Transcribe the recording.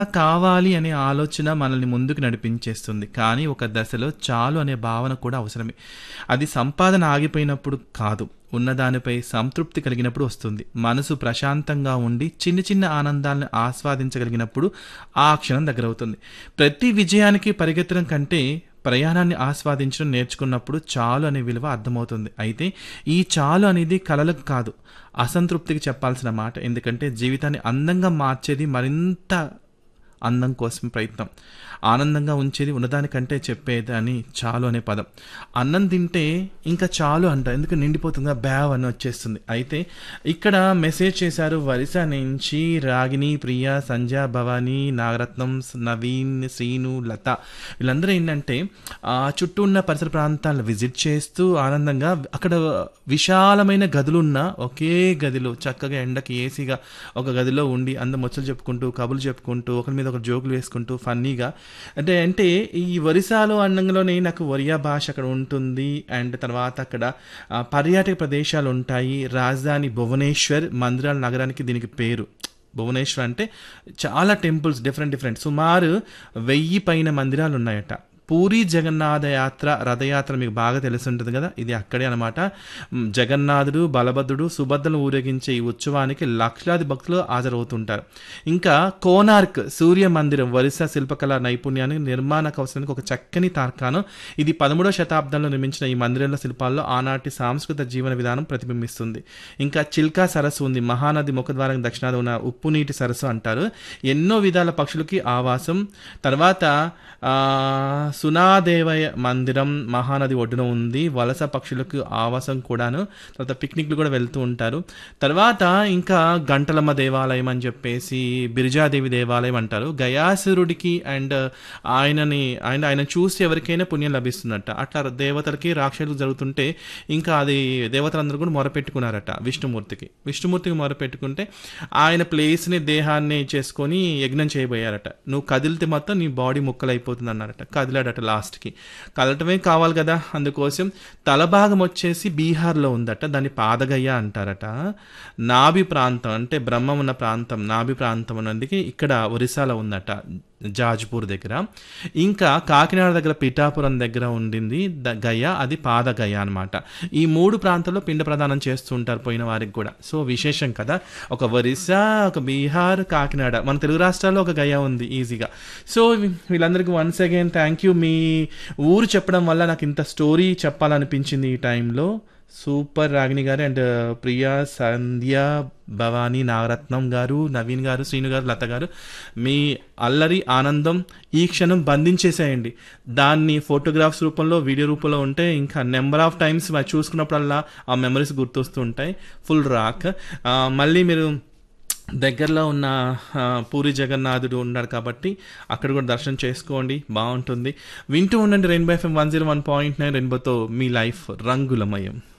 కావాలి అనే ఆలోచన మనల్ని ముందుకు నడిపించేస్తుంది కానీ ఒక దశలో చాలు అనే భావన కూడా అవసరమే అది సంపాదన ఆగిపోయినప్పుడు కాదు ఉన్నదానిపై సంతృప్తి కలిగినప్పుడు వస్తుంది మనసు ప్రశాంతంగా ఉండి చిన్న చిన్న ఆనందాలను ఆస్వాదించగలిగినప్పుడు ఆ క్షణం దగ్గరవుతుంది ప్రతి విజయానికి పరిగెత్తడం కంటే ప్రయాణాన్ని ఆస్వాదించడం నేర్చుకున్నప్పుడు చాలు అనే విలువ అర్థమవుతుంది అయితే ఈ చాలు అనేది కలలకు కాదు అసంతృప్తికి చెప్పాల్సిన మాట ఎందుకంటే జీవితాన్ని అందంగా మార్చేది మరింత అందం కోసం ప్రయత్నం ఆనందంగా ఉంచేది ఉన్నదానికంటే చెప్పేదని చాలు అనే పదం అన్నం తింటే ఇంకా చాలు అంట ఎందుకు నిండిపోతుందా బ్యావ్ అని వచ్చేస్తుంది అయితే ఇక్కడ మెసేజ్ చేశారు వరిస నుంచి రాగిని ప్రియ సంధ్య భవానీ నాగరత్నం నవీన్ శ్రీను లత వీళ్ళందరూ ఏంటంటే ఆ చుట్టూ ఉన్న పరిసర ప్రాంతాలను విజిట్ చేస్తూ ఆనందంగా అక్కడ విశాలమైన గదులున్న ఒకే గదిలో చక్కగా ఎండకి ఏసీగా ఒక గదిలో ఉండి అందరు ముచ్చలు చెప్పుకుంటూ కబులు చెప్పుకుంటూ ఒకరి మీద ఒక జోకులు వేసుకుంటూ ఫన్నీగా అంటే అంటే ఈ ఒరిస్సాలో అన్నంలోనే నాకు ఒరియా భాష అక్కడ ఉంటుంది అండ్ తర్వాత అక్కడ ఆ, పర్యాటక ప్రదేశాలు ఉంటాయి రాజధాని భువనేశ్వర్ మందిరాల నగరానికి దీనికి పేరు భువనేశ్వర్ అంటే చాలా టెంపుల్స్ డిఫరెంట్ డిఫరెంట్ సుమారు వెయ్యి పైన మందిరాలు ఉన్నాయట పూరి జగన్నాథ యాత్ర రథయాత్ర మీకు బాగా తెలిసి ఉంటుంది కదా ఇది అక్కడే అనమాట మ్, జగన్నాథుడు బలభద్రుడు సుభద్రను ఊరేగించే ఈ ఉత్సవానికి లక్షలాది భక్తులు హాజరవుతుంటారు ఇంకా కోనార్క్ సూర్య మందిరం వరుస శిల్పకళా నైపుణ్యాన్ని నిర్మాణ కౌశలానికి ఒక చక్కని తార్కాణం ఇది పదమూడవ శతాబ్దంలో నిర్మించిన ఈ మందిరంలో శిల్పాల్లో ఆనాటి సాంస్కృతిక జీవన విధానం ప్రతిబింబిస్తుంది ఇంకా చిల్కా సరస్సు ఉంది మహానది ముఖద్వారం దక్షిణాది ఉన్న ఉప్పు నీటి సరస్సు అంటారు ఎన్నో విధాల పక్షులకి ఆవాసం తర్వాత ఆ, సునాదేవయ మందిరం మహానది ఒడ్డున ఉంది వలస పక్షులకు ఆవాసం కూడాను తర్వాత పిక్నిక్లు కూడా వెళ్తూ ఉంటారు తర్వాత ఇంకా గంటలమ్మ దేవాలయం అని చెప్పేసి బిరిజాదేవి దేవాలయం అంటారు గయాసురుడికి అండ్ ఆయనని ఆయన ఆయన చూసి ఎవరికైనా పుణ్యం లభిస్తుందట అట్లా దేవతలకి రాక్షసులు జరుగుతుంటే ఇంకా అది దేవతలందరూ కూడా మొరపెట్టుకున్నారట విష్ణుమూర్తికి విష్ణుమూర్తికి మొరపెట్టుకుంటే ఆయన ప్లేస్ని దేహాన్ని చేసుకొని యజ్ఞం చేయబోయారట నువ్వు కదిలితే మొత్తం నీ బాడీ ముక్కలు అయిపోతుంది అన్నారట కదిలాడట లాస్ట్కి కదలటమే కావాలి కదా అందుకోసం తల భాగం వచ్చేసి బీహార్లో ఉందట దాన్ని పాదగయ్య అంటారట నాభి ప్రాంతం అంటే బ్రహ్మం ఉన్న ప్రాంతం నాభి ప్రాంతం అన్నది ఇక్కడ ఒరిస్సాలో ఉందట జాజ్పూర్ దగ్గర ఇంకా కాకినాడ దగ్గర పిఠాపురం దగ్గర ఉండింది ద గయ అది పాదగయ అనమాట ఈ మూడు ప్రాంతాల్లో పిండ ప్రదానం చేస్తూ ఉంటారు పోయిన వారికి కూడా సో విశేషం కదా ఒక ఒరిస్సా ఒక బీహార్ కాకినాడ మన తెలుగు రాష్ట్రాల్లో ఒక గయ ఉంది ఈజీగా సో వీ- వీళ్ళందరికీ వన్స్ అగైన్ థ్యాంక్ యూ మీ ఊరు చెప్పడం వల్ల నాకు ఇంత స్టోరీ చెప్పాలనిపించింది ఈ టైంలో సూపర్ రాగిణి గారు అండ్ ప్రియా సంధ్య భవానీ నాగరత్నం గారు నవీన్ గారు శ్రీను గారు లత గారు మీ అల్లరి ఆనందం ఈ క్షణం బంధించేసేయండి దాన్ని ఫోటోగ్రాఫ్స్ రూపంలో వీడియో రూపంలో ఉంటే ఇంకా నెంబర్ ఆఫ్ టైమ్స్ చూసుకున్నప్పుడల్లా ఆ మెమరీస్ గుర్తొస్తూ ఉంటాయి ఫుల్ రాక్ ఆ, మళ్ళీ మీరు దగ్గరలో ఉన్న ఆ, పూరి జగన్నాథుడు ఉన్నాడు కాబట్టి అక్కడ కూడా దర్శనం చేసుకోండి బాగుంటుంది వింటూ ఉండండి Rainbow FM one zero one point nine రెయిన్బోతో మీ లైఫ్ రంగులమయం